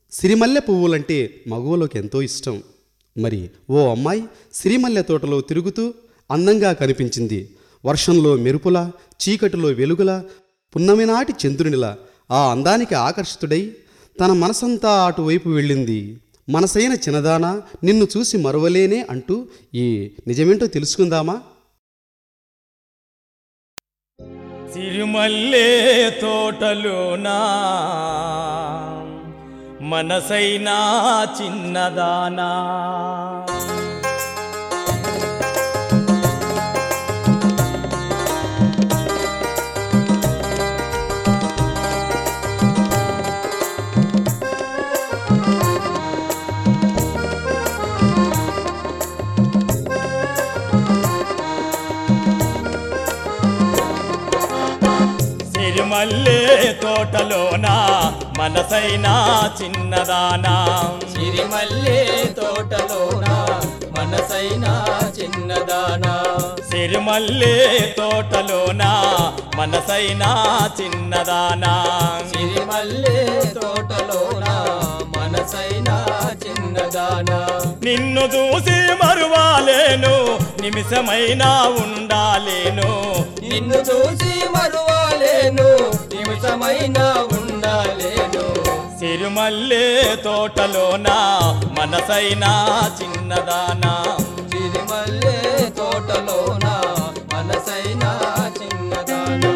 సిరిమల్లె పువ్వులంటే మగువలోకి ఎంతో ఇష్టం మరి ఓ అమ్మాయి సిరిమల్లె తోటలో తిరుగుతూ అందంగా కనిపించింది వర్షంలో మెరుపులా చీకటిలో వెలుగులా పున్నమి నాటి చంద్రునిలా ఆ అందానికి ఆకర్షితుడై తన మనసంతా అటువైపు వెళ్ళింది మనసైన చిన్నదానా నిన్ను చూసి మరువలేనే అంటూ ఈ నిజమేంటో తెలుసుకుందామా సిరిమల్లే తోటలోనా మనసైనా చిన్నదానా సిరిమల్లే తోటలోనా మనసైనా చిన్నదానా సిరిమల్లే తోటలోన మనసైన చిన్నదానా సిరిమల్లే తోటలోనా మనసైనా చిన్నదానా సిరిమల్లే తోటలోన మనసైన చిన్నదానా నిన్ను చూసి మరువాలేను నిమిషమైనా ఉండాలేను నిన్ను చూసి మరువాలేను నిమిషమైన ఉండాలేను సిరిమల్లే తోటలోనా మనసైనా చిన్నదానా సిరిమల్లే తోటలోన మనసైన చిన్నదానా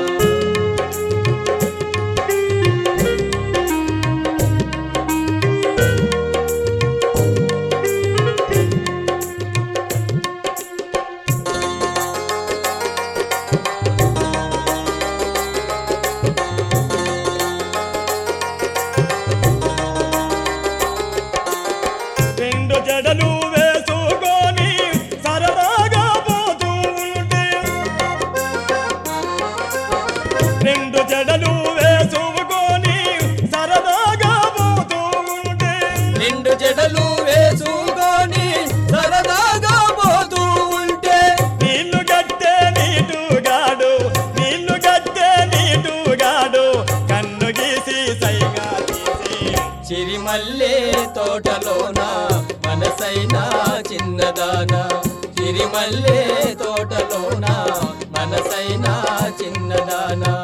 రెండు జడలు వేసుకొని సరదాగా పోతూ ఉంటే రెండు జడలు వేసుకొని సరదాగా పోతూ ఉంటే నిండు జడలు వేసుకొని సరదాగా పోతూ ఉంటే నీళ్లు గట్టే నీటుగాడు నీళ్లు గట్టే నీటుగాడు కన్ను గీసి సైగా తీసి చిరిమల్లే తోటలోన మనసైన చిన్నదాన చిరిమల్లే తోటలోన మనసైన చిన్నదానా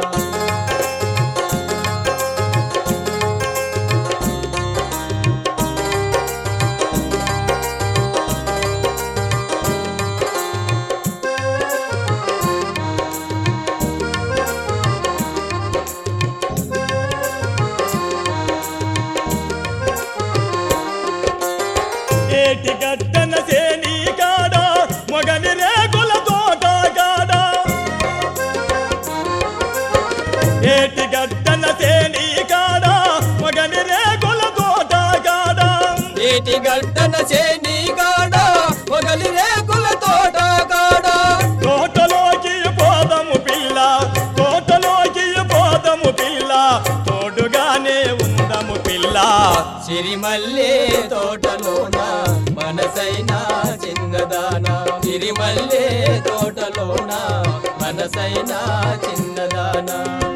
ఏటి గట్టన సేని కాడ మొగని రేకుల తోట కాడ ఏటి గట్టన సేని కాడ మొగని రేకుల తోట కాడ ఏటి గట్టన చేని గాడ మొగలి రేకుల తోట గాడ తోటలోకి పోదము పిల్ల తోటలోకి పోదము పిల్ల తోడుగానే ఉందము పిల్ల సిరిమల్లే తోటలోన మనసైన చిన్నదానా సిరిమల్లే తోటలోన మనసైన చిన్నదానా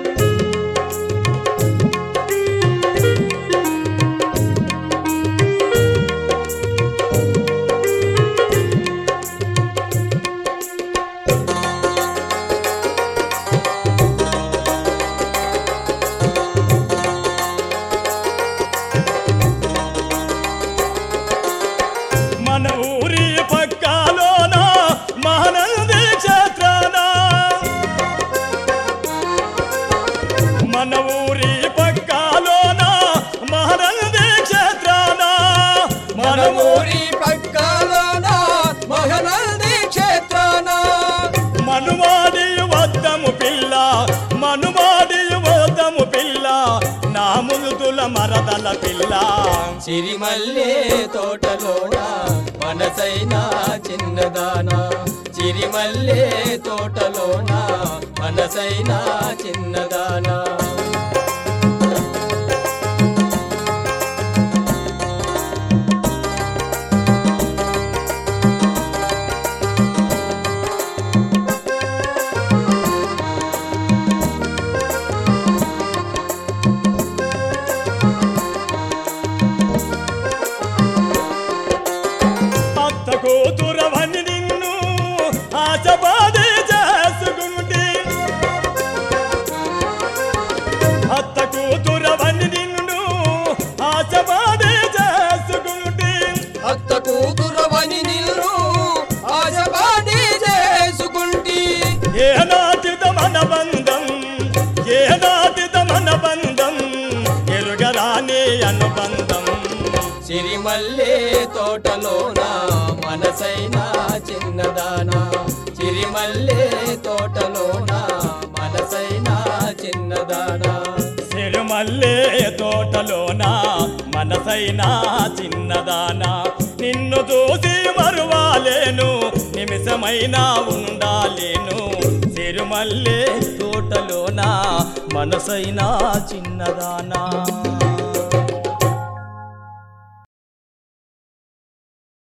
మన ఊరి పక్కలోన మహానంది క్షేత్రాన మన ఊరి పక్కలోన మహానంది క్షేత్రాన మన మనమూరి పక్కలోన మహనంది క్షేత్రాన మనుమాడి వద్దము పిల్ల మనుమాడి వద్దము పిల్ల నా ముదుతుల మరదల పిల్ల సిరిమల్లే తోటలోన మనసైన చిన్నదానా సిరిమల్లే తోటలోన మనసైన చిన్నదానా అనుబంధం సిరిమల్లే తోటలోన మనసైన చిన్నదాన సిరిమల్లే తోటలోన మనసైన చిన్నదాన సిరిమల్లే తోటలోన మనసైన చిన్నదానా నిన్ను చూసి మరువాలేను నిమిషమైనా ఉండాలేను సిరిమల్లే తోటలోన మనసైన చిన్నదానా